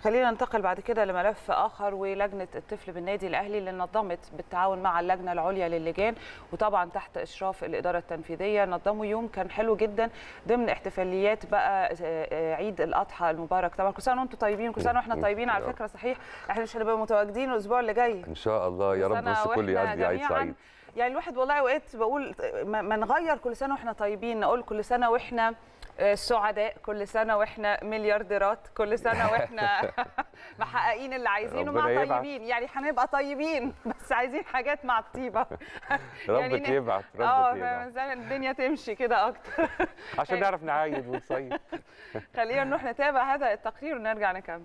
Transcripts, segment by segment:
خلينا ننتقل بعد كده لملف اخر ولجنه الطفل بالنادي الاهلي اللي نظمت بالتعاون مع اللجنه العليا للجان وطبعا تحت اشراف الاداره التنفيذيه نظموا يوم كان حلو جدا ضمن احتفاليات بقى عيد الاضحى المبارك طبعا كل سنه وانتم طيبين كل سنه واحنا طيبين على فكره صحيح احنا مش هنبقى متواجدين الاسبوع اللي جاي ان شاء الله يا رب بس كل يعدي عيد سعيد يعني الواحد والله اوقات بقول ما نغير كل سنه واحنا طيبين نقول كل سنه واحنا سعداء كل سنه واحنا مليارديرات كل سنه واحنا محققين اللي عايزينه مع طيبين يعني هنبقى طيبين بس عايزين حاجات مع الطيبه ربك يبعت ربك اه يبعت الدنيا تمشي كده اكتر عشان نعرف نعايد ونصيف خلينا نروح نتابع هذا التقرير ونرجع نكمل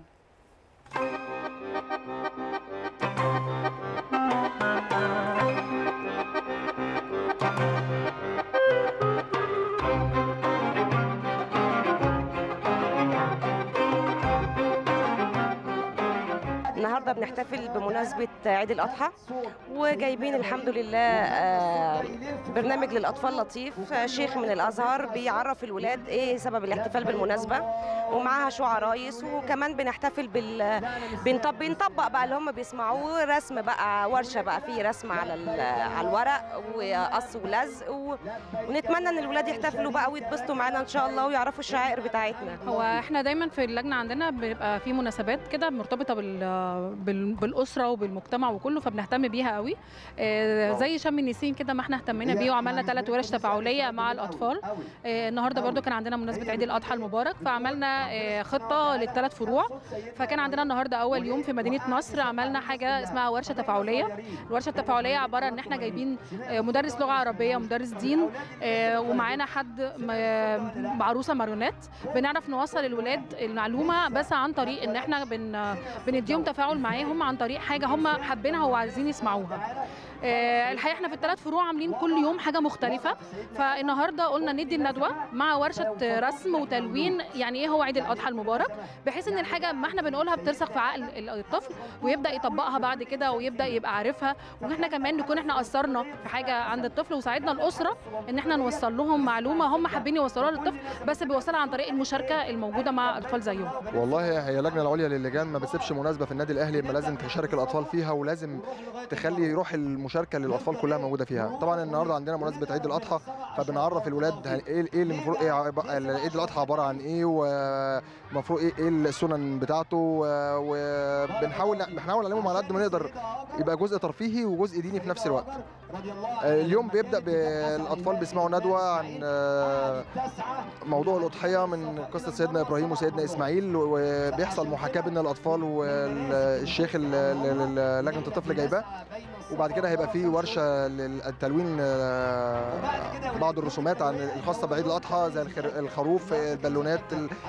النهارده بنحتفل بمناسبه عيد الاضحى وجايبين الحمد لله برنامج للاطفال لطيف شيخ من الازهر بيعرف الولاد ايه سبب الاحتفال بالمناسبه ومعاها شو عرايس وكمان بنحتفل بال بنطبق بنطبق بقى اللي هم بيسمعوه رسم بقى ورشه بقى فيه رسم على على الورق وقص ولزق و... ونتمنى ان الولاد يحتفلوا بقى ويتبسطوا معانا ان شاء الله ويعرفوا الشعائر بتاعتنا هو احنا دايما في اللجنه عندنا بيبقى في مناسبات كده مرتبطه بال بالاسره وبالمجتمع وكله فبنهتم بيها قوي زي شم النسيم كده ما احنا اهتمينا بيه وعملنا ثلاث ورش تفاعليه مع الاطفال النهارده برده كان عندنا مناسبه عيد الاضحى المبارك فعملنا خطه للثلاث فروع فكان عندنا النهارده اول يوم في مدينه نصر عملنا حاجه اسمها ورشه تفاعليه الورشه التفاعليه عباره ان احنا جايبين مدرس لغه عربيه مدرس دين ومعانا حد عروسه ماريونات بنعرف نوصل الولاد المعلومه بس عن طريق ان احنا بن بنديهم تفاعل معاهم عن طريق حاجه هم حابينها وعايزين يسمعوها آه الحقيقه احنا في الثلاث فروع عاملين كل يوم حاجه مختلفه فالنهارده قلنا ندي الندوه مع ورشه رسم وتلوين يعني ايه هو عيد الاضحى المبارك بحيث ان الحاجه ما احنا بنقولها بترسخ في عقل الطفل ويبدا يطبقها بعد كده ويبدا يبقى عارفها واحنا كمان نكون احنا اثرنا في حاجه عند الطفل وساعدنا الاسره ان احنا نوصل لهم معلومه هم حابين يوصلوها للطفل بس بيوصلها عن طريق المشاركه الموجوده مع اطفال زيهم والله هي اللجنه العليا للجان ما بتسيبش مناسبه في النادي الاهلي ما لازم تشارك الاطفال فيها ولازم تخلي روح المشاركه للاطفال كلها موجوده فيها طبعا النهارده عندنا مناسبه عيد الاضحى فبنعرف الولاد ايه ايه اللي المفروض ايه عيد الاضحى عباره عن ايه ومفروض ايه ايه السنن بتاعته وبنحاول بنحاول نعلمهم على قد ما نقدر يبقى جزء ترفيهي وجزء ديني في نفس الوقت اليوم بيبدا بالاطفال بيسمعوا ندوه عن موضوع الاضحيه من قصه سيدنا ابراهيم وسيدنا اسماعيل وبيحصل محاكاه بين الاطفال والشيخ لجنه الطفل جايباه وبعد كده هيبقى في ورشه للتلوين بعض الرسومات عن الخاصه بعيد الاضحى زي الخروف البالونات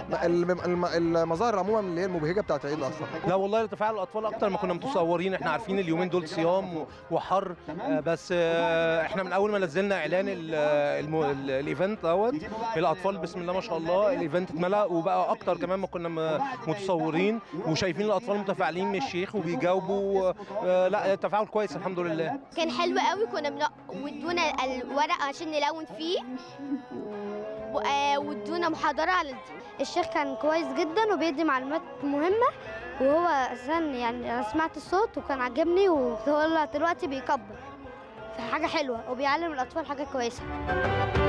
المظاهر عموما اللي هي المبهجه بتاعت عيد الاضحى لا والله تفاعل الاطفال اكتر ما كنا متصورين احنا عارفين اليومين دول صيام وحر بس احنا من اول ما نزلنا اعلان الايفنت دوت الاطفال بسم الله ما شاء الله الايفنت اتملى وبقى اكتر كمان ما كنا متصورين وشايفين الاطفال متفاعلين من الشيخ وبيجاوبوا لا التفاعل كويس الحمد لله كان حلو قوي كنا بن... ودونا الورق عشان نلون فيه وادونا محاضره على الدين الشيخ كان كويس جدا وبيدي معلومات مهمه وهو اساسا يعني انا سمعت الصوت وكان عجبني وهو دلوقتي بيكبر فحاجه حلوه وبيعلم الاطفال حاجه كويسه